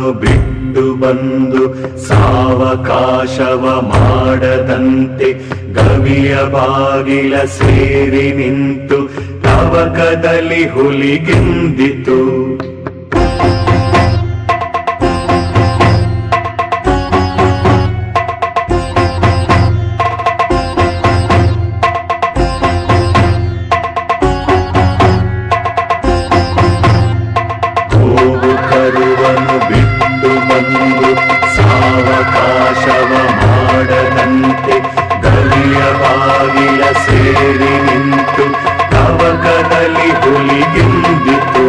ಬಿಟ್ಟು ಬಂದು ಸಾವಕಾಶವ ಮಾಡದಂತೆ ಗವಿಯ ಬಾಗಿಲ ಸೇರಿ ನಿಂತು ತವಕದಲ್ಲಿ ಹುಲಿಗೆಂದಿತು ಗೋವು ಕರುವನು ಬಿಟ್ಟು ಬಂದು ಸಾವಕಾಶವ ಮಾಡದಂತೆ ಗವಿಯ ಬಾಗಿಲ ಸೇರಿ ನಿಂತು ತವಕದಲ್ಲಿ ಹುಲಿಗೆಂದಿತು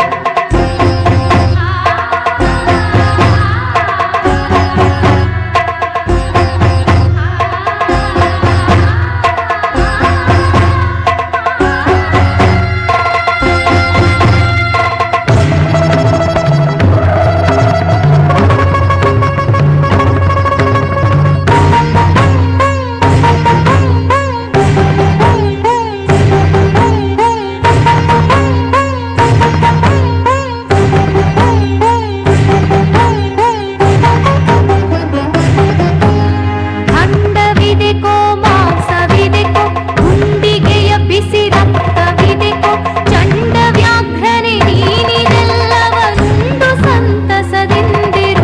ಅಂಡವಿದೆಕೋ ಮಾಂಸವಿದೆಕೋ ಗುಂಡಿಗೆಯ ಬಿಸಿ ರಕ್ತವಿದೆಕೋ ಚಂಡ ವ್ಯಾಘ್ರನೆ ನೀನಿದೆಲ್ಲವನುಂಡು ಸಂತಸದಿಂದಿರು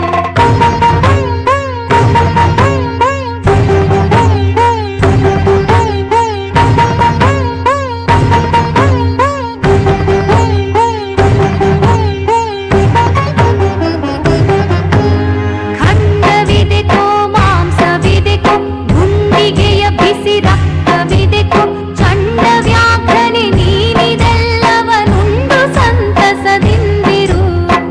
ಖಂಡವಿದೆಕೋ ಮಾಂಸವಿದೆಕೋ ಗುಂಡಿಗೆಯ ಬಿಸಿ ರಕ್ತವಿದೆಕೋ ಚಂಡ ವ್ಯಾಘ್ರನೆ ನೀನಿದೆಲ್ಲವನುಂಡು ಸಂತಸದಿಂದಿರು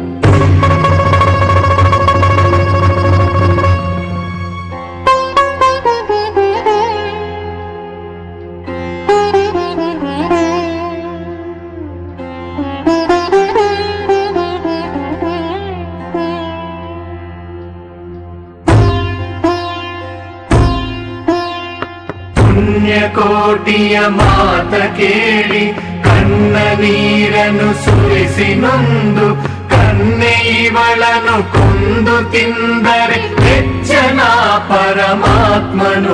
ಪುಣ್ಯಕೋಟಿಯ ಮಾತ ಕೇಳಿ ಕಣ್ಣ ನೀರನ್ನು ಸುರಿಸಿ ನೊಂದು ಕನ್ನೆ ಇವಳನು ಕೊಂದು ತಿಂದರೆ ಹೆಚ್ಚನ ಪರಮಾತ್ಮನು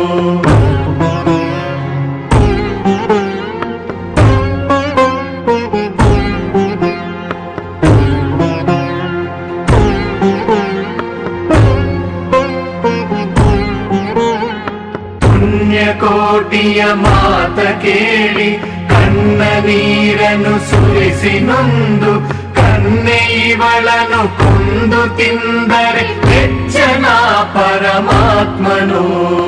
ಪುಣ್ಯಕೋಟಿಯ ಮಾತ ಕೇಳಿ ಕಣ್ಣ ನೀರನ್ನು ಸುರಿಸಿ ನೊಂದು ಕನ್ನೆ ಇವಳನು ಕೊಂದು ತಿಂದರೆ ಹೆಚ್ಚನ ಪರಮಾತ್ಮನು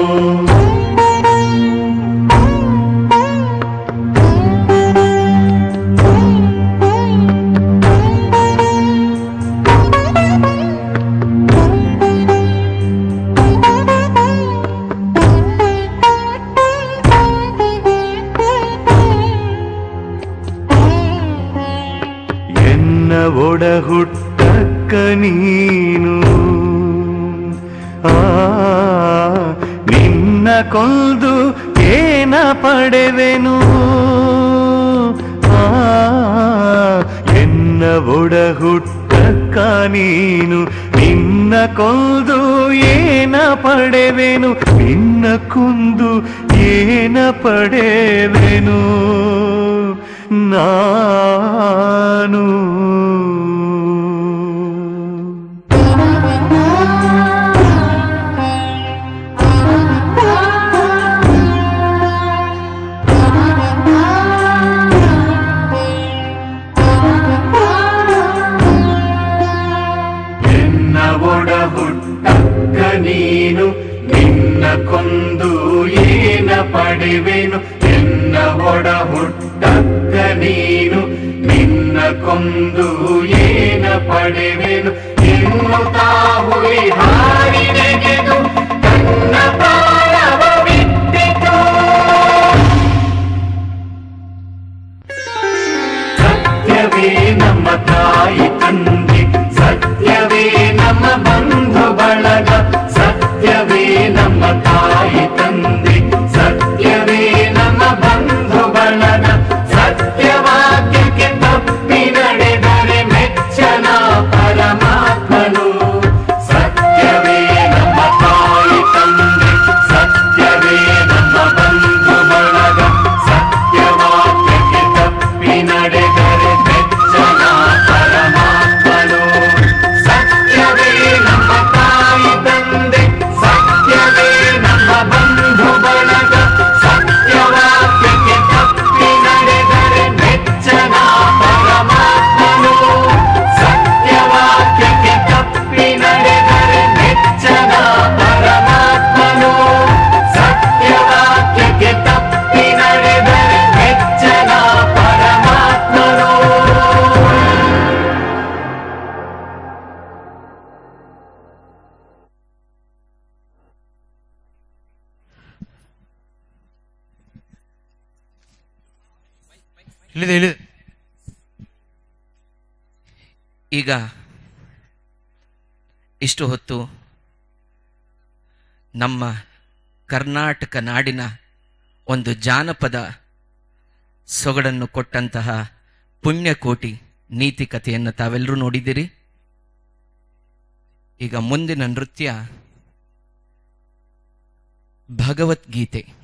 ಎನ್ನ ಒಡ ಹುಟ್ಟಕ್ಕ ನೀನು ಆ ನಿನ್ನ ಕೊಂದು ಏನ ಪಡೆವೆನು ಆ ಎನ್ನ ಒಡ ಹುಟ್ಟಕ್ಕ ನೀನು ನಿನ್ನ ಕೊಂದು ಏನ ಪಡೆವೆನು ನಿನ್ನ ಕೊಂದು ಏನ ಪಡೆವೆನು ನಾನು ಎನ್ನ ಒಡ ಹುಟ್ಟಕ್ಕ ನೀನು ನಿನ್ನ ಕೊಂದು ಏನ ಪಡೆವೆನು ಎನ್ನ ಒಡ ಹುಟ್ಟಕ್ಕ ನೀನು ನಿನ್ನ ಕೊಂದು ಏನ ಪಡೆವೆನು ಎನ್ನುತ್ತಾ ಹುಲಿ ಹಾರಿ ನೆಗೆದು ತನ್ನ ಪ್ರಾಣವ ಬಿಟ್ಟಿತು ಸತ್ಯವೇ ನಮ್ಮ ತಾಯಿ ತಂದೆ ಸತ್ಯವೇ ನಮ್ಮ ಬಂಧು ಬಳಗ ಸತ್ಯವೇ ನಮ್ಮ ತಾಯಿ ತಂದೆ ಸತ್ಯವೇ ನಮ್ಮ ಬಂಧು ಬಳಗ ಸತ್ಯವಾಕ್ಯಕ್ಕೆ ತಪ್ಪಿ ನಡೆದರೆ ಮೆಚ್ಚನ ಪರಮಾ ಇಳಿದೆ ಇಳಿದೆ ಈಗ ಇಷ್ಟು ಹೊತ್ತು ನಮ್ಮ ಕರ್ನಾಟಕ ನಾಡಿನ ಒಂದು ಜಾನಪದ ಸೊಗಡನ್ನು ಕೊಟ್ಟಂತಹ ಪುಣ್ಯಕೋಟಿ ನೀತಿ ಕಥೆಯನ್ನು ತಾವೆಲ್ಲರೂ ನೋಡಿದ್ದೀರಿ ಈಗ ಮುಂದಿನ ನೃತ್ಯ ಭಗವದ್ಗೀತೆ